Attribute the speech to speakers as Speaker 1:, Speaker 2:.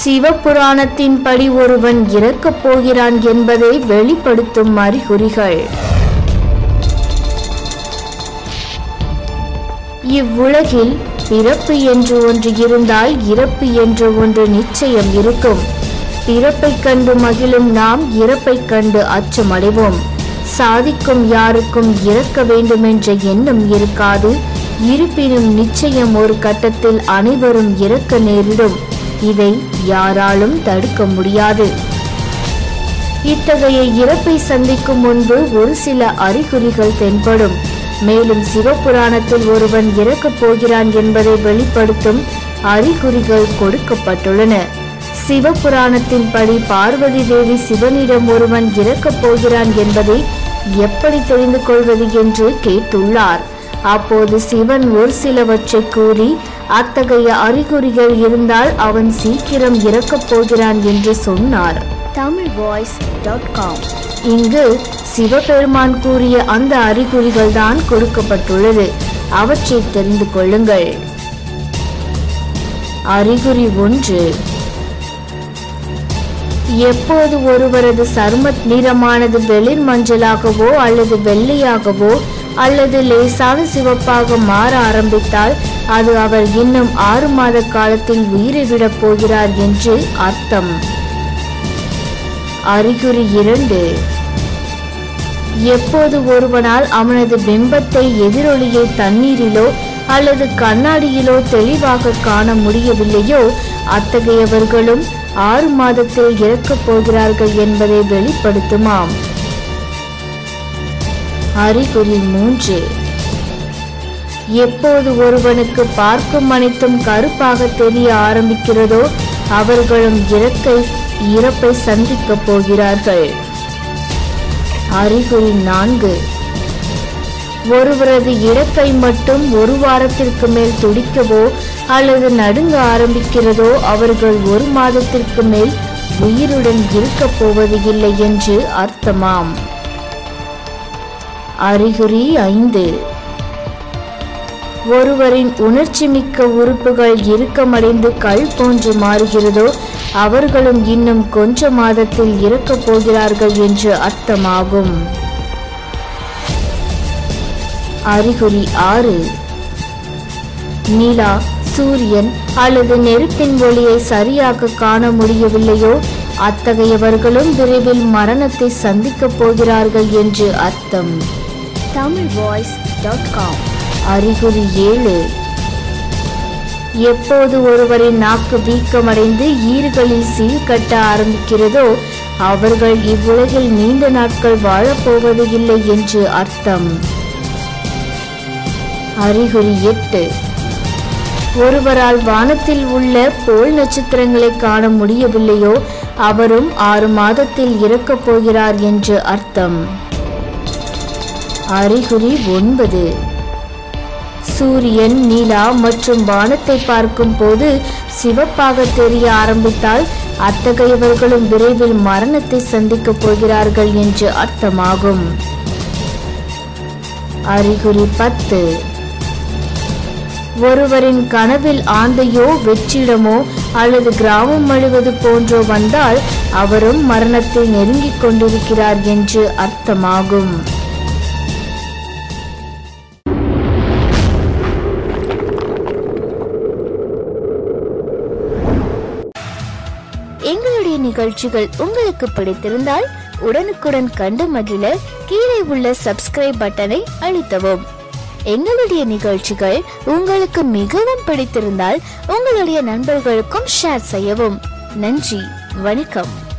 Speaker 1: சிவபுராணத்தின்படி ஒருவன் இறக்கப் போகிறான் என்பதை வெளிப்படுத்தும் அறிகுறிகள் இவ்வுலகில் பிறப்பு என்று ஒன்று இருந்தால் இறப்பு என்று ஒன்று நிச்சயம் இருக்கும் பிறப்பைக் கண்டு மகிழும் நாம் இறப்பைக் கண்டு அச்சமடைவோம் சாதிக்கும் யாருக்கும் இறக்க வேண்டுமென்ற எண்ணம் இருக்காது இருப்பினும் நிச்சயம் ஒரு கட்டத்தில் அனைவரும் இறக்க நேரிடும் இதை யாராலும் தடுக்க முடியாது இத்தகைய இறப்பை சந்திக்கும் முன்பு ஒரு சில அறிகுறிகள் தென்படும் மேலும் சிவபுராணத்தில் ஒருவன் இறக்கப் போகிறான் என்பதை வெளிப்படுத்தும் அறிகுறிகள் கொடுக்கப்பட்டுள்ளன சிவபுராணத்தின்படி பார்வதி தேவி சிவனிடம் ஒருவன் இறக்கப் போகிறான் என்பதை எப்படி தெரிந்து கொள்வது என்று கேட்டுள்ளார் அப்போது சிவன் ஒரு சிலவற்றை கூறி அத்தகைய அறிகுறிகள் இருந்தால் அவன் சீக்கிரம் இறக்கப் போகிறான் என்று சொன்னார் தமிழ் வாய்ஸ் டாட் காம் இங்கு சிவபெருமான் கூறிய அந்த அறிகுறிகள் தான் கொடுக்கப்பட்டுள்ளது அவற்றை தெரிந்து கொள்ளுங்கள் அறிகுறி ஒன்று எப்போது ஒருவரது சரும நிறமானது வெளிர் மஞ்சளாகவோ அல்லது வெள்ளையாகவோ அல்லது லேசான சிவப்பாக மாற ஆரம்பித்தால் அது அவர் இன்னும் ஆறு மாத காலத்தில் உயிரை விடப் போகிறார் என்று அர்த்தம் அறிகுறி இரண்டு எப்போது ஒருவனால் அவனது பிம்பத்தை எதிரொலியை தண்ணீரிலோ அல்லது கண்ணாடியிலோ தெளிவாக காண முடியவில்லையோ அத்தகையவர்களும் ஆறு மாதத்தில் இறக்கப் போகிறார்கள் என்பதை வெளிப்படுத்துமாம் அறிகுறி மூன்று எப்போது ஒருவனுக்கு பார்க்கும் அனைத்தும் கருப்பாக தெரிய ஆரம்பிக்கிறதோ அவர்களும் இறக்கை இறப்பை சந்திக்கப் போகிறார்கள் அறிகுறி நான்கு ஒருவரது இடக்கை மட்டும் ஒரு வாரத்திற்கு மேல் துடிக்கவோ அல்லது நடுங்க ஆரம்பிக்கிறதோ அவர்கள் ஒரு மாதத்திற்கு மேல் உயிருடன் இருக்கப் போவது இல்லை என்று அர்த்தமாம் அறிகுறி ஐந்து ஒருவரின் உணர்ச்சி மிக்க உறுப்புகள் இறுக்கமடைந்து கல் போன்று மாறுகிறதோ அவர்களும் இன்னும் கொஞ்ச மாதத்தில் இறக்கப் போகிறார்கள் என்று அர்த்தமாகும் அறிகுறி ஆறு நிலா சூரியன் அல்லது நெருப்பின் ஒளியை சரியாக காண முடியவில்லையோ அத்தகையவர்களும் விரைவில் மரணத்தை சந்திக்கப் போகிறார்கள் என்று அர்த்தம் தமிழ் வாய்ஸ் டாட் காம் அறிகுறி ஏழு எப்போது ஒருவரின் நாக்கு வீக்கமடைந்து ஈறுகளில் சீல் கட்ட ஆரம்பிக்கிறதோ அவர்கள் இவ்வுலகில் நீண்ட நாட்கள் வாழப்போவது இல்லை என்று அர்த்தம் அறிகுறி எட்டு ஒருவரால் வானத்தில் உள்ள போல் நட்சத்திரங்களை காண முடியவில்லையோ அவரும் ஆறு மாதத்தில் இறக்கப் போகிறார் என்று அர்த்தம் அறிகுறி ஒன்பது சூரியன் நிலா மற்றும் வானத்தை பார்க்கும் போது சிவப்பாக தெரிய ஆரம்பித்தால் அத்தகையவர்களும் விரைவில் மரணத்தை சந்திக்கப் போகிறார்கள் என்று அர்த்தமாகும் அறிகுறி பத்து ஒருவரின் கனவில் ஆந்தையோ வெற்றிடமோ அல்லது கிராமம் அழுவது போன்றோ வந்தால் அவரும் மரணத்தை நெருங்கிக் கொண்டிருக்கிறார் என்று அர்த்தமாகும் எங்களுடைய நிகழ்ச்சிகள் உங்களுக்கு பிடித்திருந்தால் உடனுக்குடன் கண்டு மகிழ கீழே உள்ள சப்ஸ்கிரைப் பட்டனை அழுத்தவும் எங்களுடைய நிகழ்ச்சிகள் உங்களுக்கு மிகவும் பிடித்திருந்தால் உங்களுடைய நண்பர்களுக்கும் ஷேர் செய்யவும் நன்றி வணக்கம்